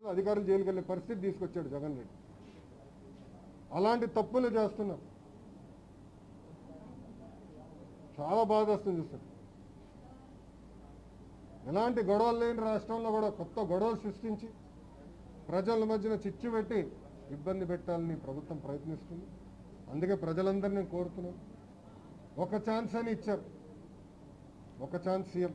అధికారులు జైలుకి వెళ్ళే పరిస్థితి తీసుకొచ్చాడు జగన్ రెడ్డి అలాంటి తప్పులు చేస్తున్నాం చాలా బాధ వస్తుంది చూస్తారు ఎలాంటి గొడవలు లేని రాష్ట్రంలో కూడా కొత్త గొడవలు సృష్టించి ప్రజల మధ్యన చిచ్చు పెట్టి ఇబ్బంది పెట్టాలని ప్రభుత్వం ప్రయత్నిస్తుంది అందుకే ప్రజలందరినీ నేను కోరుతున్నాను ఒక ఛాన్స్ అని ఇచ్చారు ఒక ఛాన్స్ సీఎం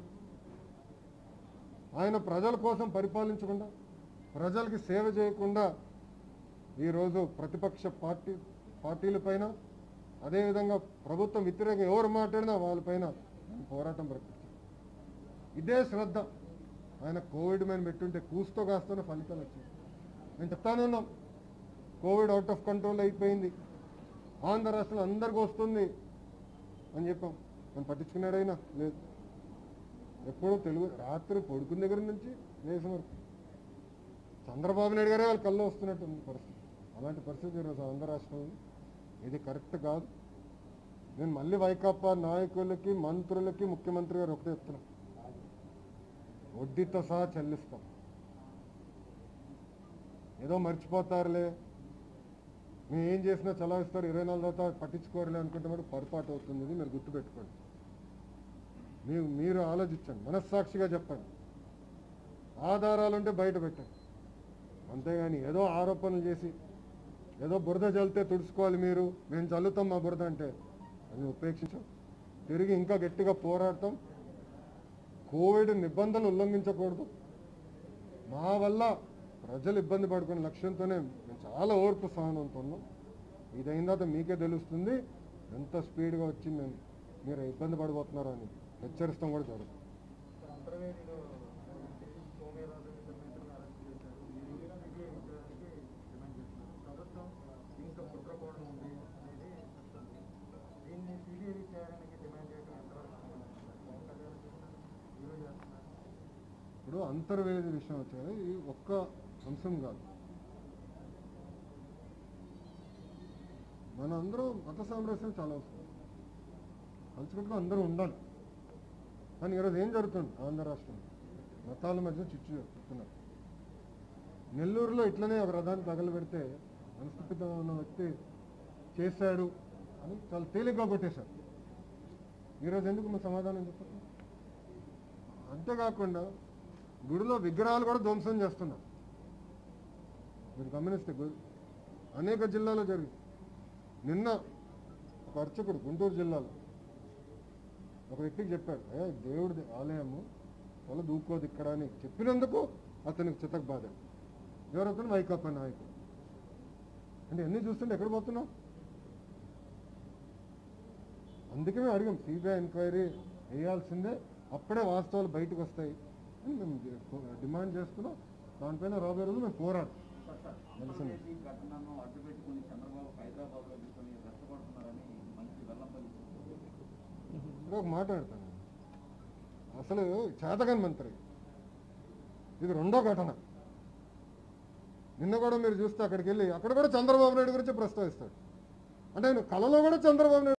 ఆయన ప్రజల కోసం పరిపాలించకుండా ప్రజలకి సేవ చేయకుండా ఈరోజు ప్రతిపక్ష పార్టీ పార్టీలపైన అదేవిధంగా ప్రభుత్వం వ్యతిరేకంగా ఎవరు మాట్లాడినా వాళ్ళపైన ఆయన పోరాటం ప్రకటించారు ఇదే శ్రద్ధ ఆయన కోవిడ్ మీద పెట్టుంటే కూస్తో కాస్తూనే ఫలితాలు వచ్చింది మేము చెప్తానున్నాం కోవిడ్ అవుట్ ఆఫ్ కంట్రోల్ అయిపోయింది ఆంధ్ర రాష్ట్రంలో అందరికీ వస్తుంది అని చెప్పాం మనం పట్టించుకున్నాడైనా లేదు ఎప్పుడూ తెలుగు రాత్రి పడుకున్న దగ్గర నుంచి దేశం వరకు చంద్రబాబు నాయుడు గారే వాళ్ళ కళ్ళు వస్తున్నట్టు ఉంది పరిస్థితి అలాంటి పరిస్థితి ఈరోజు ఆంధ్ర రాష్ట్రంలో ఇది కరెక్ట్ కాదు నేను మళ్ళీ వైకాపా నాయకులకి మంత్రులకి ముఖ్యమంత్రి గారు ఒకటే చెప్తున్నాను వడ్డీతో సహా చెల్లిస్తాం ఏదో మర్చిపోతారులే మేము ఏం చేసినా చలాయిస్తారు ఇరవై నాలుగు తర్వాత పట్టించుకోరులే అనుకుంటే మరి పొరపాటు అవుతుంది ఇది మీరు గుర్తుపెట్టుకోండి మీరు మీరు ఆలోచించండి మనస్సాక్షిగా చెప్పండి ఆధారాలు ఉంటే బయట పెట్టండి అంతేగాని ఏదో ఆరోపణలు చేసి ఏదో బురద చల్లితే తుడుచుకోవాలి మీరు మేము చల్లుతాం మా బురద అంటే అది ఉపేక్షించాం తిరిగి ఇంకా గట్టిగా పోరాడతాం కోవిడ్ నిబంధనలు ఉల్లంఘించకూడదు మా వల్ల ప్రజలు ఇబ్బంది పడుకునే లక్ష్యంతోనే మేము చాలా ఓర్పు సహనంతో ఉన్నాం ఇది అయిన తర్వాత మీకే తెలుస్తుంది ఎంత స్పీడ్గా వచ్చి మేము మీరు ఇబ్బంది పడిపోతున్నారు అని హెచ్చరిస్తాం కూడా జరుగుతుంది అంతర్వేదిలో సోమయాజు ఇద్దరు నేతలను అరెస్ట్ చేశారు ఈ సిబిఐ విచారణకి డిమాండ్ చేస్తున్నారు ప్రభుత్వం దీంట్లో కుట్రకోణం ఉంది అనేది చెప్తుంది దీన్ని సిబిఐ విచారణకి డిమాండ్ చేయడం ఎంతవరకు పవన్ కళ్యాణ్ చేస్తున్నారు మీరు చేస్తున్నారు ఇప్పుడు అంతర్వేది విషయం వచ్చేది ఇది ఒక్క అంశం కాదు మన అందరూ మత సామరస్యం చాలా అవసరం పంచుకుంటూ అందరూ ఉండాలి కానీ ఈరోజు ఏం జరుగుతుంది ఆంధ్ర రాష్ట్రంలో మతాల మధ్య చిచ్చు చెప్తున్నారు నెల్లూరులో ఇట్లనే ఒక రథాన్ని తగలబెడితే మనస్థితితో ఉన్న వ్యక్తి చేశాడు అని చాలా తేలిగ్గా కొట్టేశారు ఈరోజు ఎందుకు మా సమాధానం చెప్పండి అంతేకాకుండా గుడిలో విగ్రహాలు కూడా ధ్వంసం చేస్తున్నారు మీరు గమనిస్తే గు- అనేక జిల్లాలో జరిగింది నిన్న ఒక అర్చకుడు గుంటూరు జిల్లాలో ఒక వ్యక్తికి చెప్పాడు అయ్యా ఇది దేవుడి ఆలయము వల్ల దూకోదు ఇక్కడ అని చెప్పినందుకు అతనికి చితక్ బాధ ఎవరతను వైకాపా నాయకుడు అంటే ఎన్ని చూస్తుంటే ఎక్కడ పోతున్నాం అందుకే మేము అడిగాం సిబిఐ ఎంక్వైరీ వేయాల్సిందే అప్పుడే వాస్తవాలు బయటకు వస్తాయి అని మేము డి- డిమాండ్ చేస్తున్నాం దానిపైన రాబోయే రోజులు మేము పోరాడతాం తెలిసింది. ఈ ఘటనను అడ్డు పెట్టుకుని చంద్రబాబు హైదరాబాద్ లో తీసుకొని రెచ్చగొడుతున్నారని మంత్రి వెల్లంపల్లి ఇంకా ఒక మాట్లాడతాను అసలు చేతగాని మంత్రి ఇది రెండో ఘటన నిన్న కూడా మీరు చూస్తే అక్కడికి వెళ్ళి అక్కడ కూడా చంద్రబాబు నాయుడు గురించి ప్రస్తావిస్తాడు అంటే ఆయన కళలో కూడా చంద్రబాబు నాయుడు